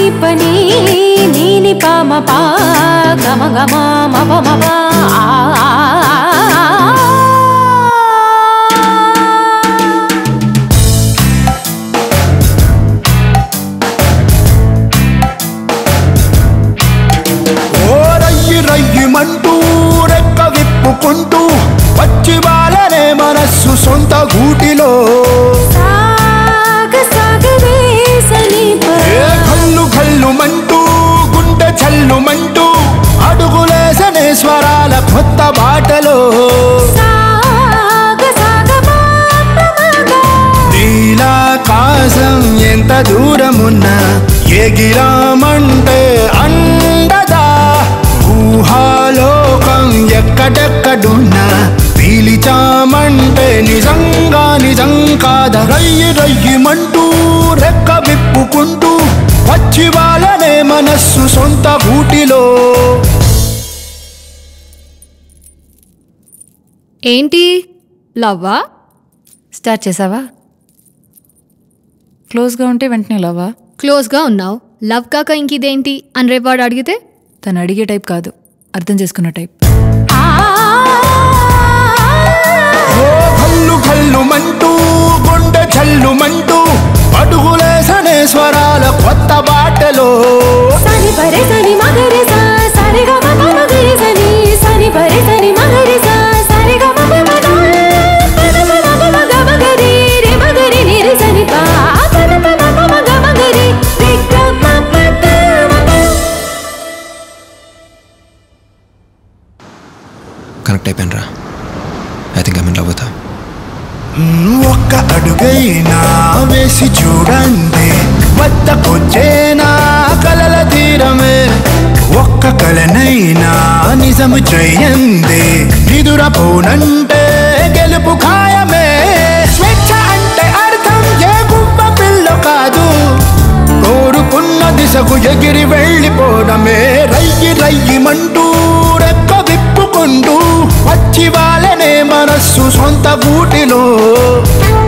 పని నీని పామ పా గమ గమ మప మప ఆ, ఆ, ఆ, ఆ. ఓ రయ్యి రయ్యిమంటూ రెక్క విప్పుకుంటూ వచ్చి వాళ్ళనే మనస్సు సొంత గూటిలో సాగ సాగవే సమీప ఏ కల్లు కల్లుమంటూ గుండె చల్లుమంటూ అడుగులేసనే స్వరాల కొత్త బాటలో సాగ సాగ మాపమగా నీలాకాశం ఎంత దూరమున్నా ఎగిరామంటే అండదా ఊహాలోకం ఎక్కడెక్కడున్నా పీలిచామంటే నిజంగా నిజం కాద రయ్యి రయ్యిమంటూ రెక్క విప్పుకుంటూ వచ్చి వాళ్ళనే మనస్సు సొంత గూటిలో ఏంటి లవ్వా స్టార్ట్ చేసావా క్లోజ్గా ఉంటే వెంటనే లవ్వా క్లోజ్గా ఉన్నావు లవ్ కాక ఇంకిదేంటి అని రేపాడు అడిగితే తను అడిగే టైప్ కాదు అర్థం చేసుకున్న టైప్ ఓ కల్లు కల్లుమంటూ గుండె చల్లుమంటూ అడుగులేసనే స్వరాల కొత్త బాటలో సని పరే సని మగరి సా సరి గ మ ప మగరి సని సని పరే సని మగరి సా సరి గ మ ప మ గ పద ప మ ప మ గ మగరి రి మగరి ని రి సని పా పద ప మ ప మ గ మగరి రి గ మ ప ద మ ప కనెక్ట్ అయిపోయాను రా I think I mean love అవుతా మ్, ఒక్క అడుగైనా వేసి చూడండి వద్దకొచ్చేనా కలల తీరమే ఒక్క కలనైనా నిజము చెయ్యండి నిదురపోనంటే గెలుపు ఖాయమే స్వేచ్ఛ అంటే అర్థం ఏ గుబ్బ పిల్ల కాదు కోరుకున్న దిశకు ఎగిరి వెళ్ళిపోవడమే రయ్యి రయ్యిమంటూ రెక్క విప్పుకుంటూ వచ్చి వాళ్ళనే మనస్సు సొంత గూటిలో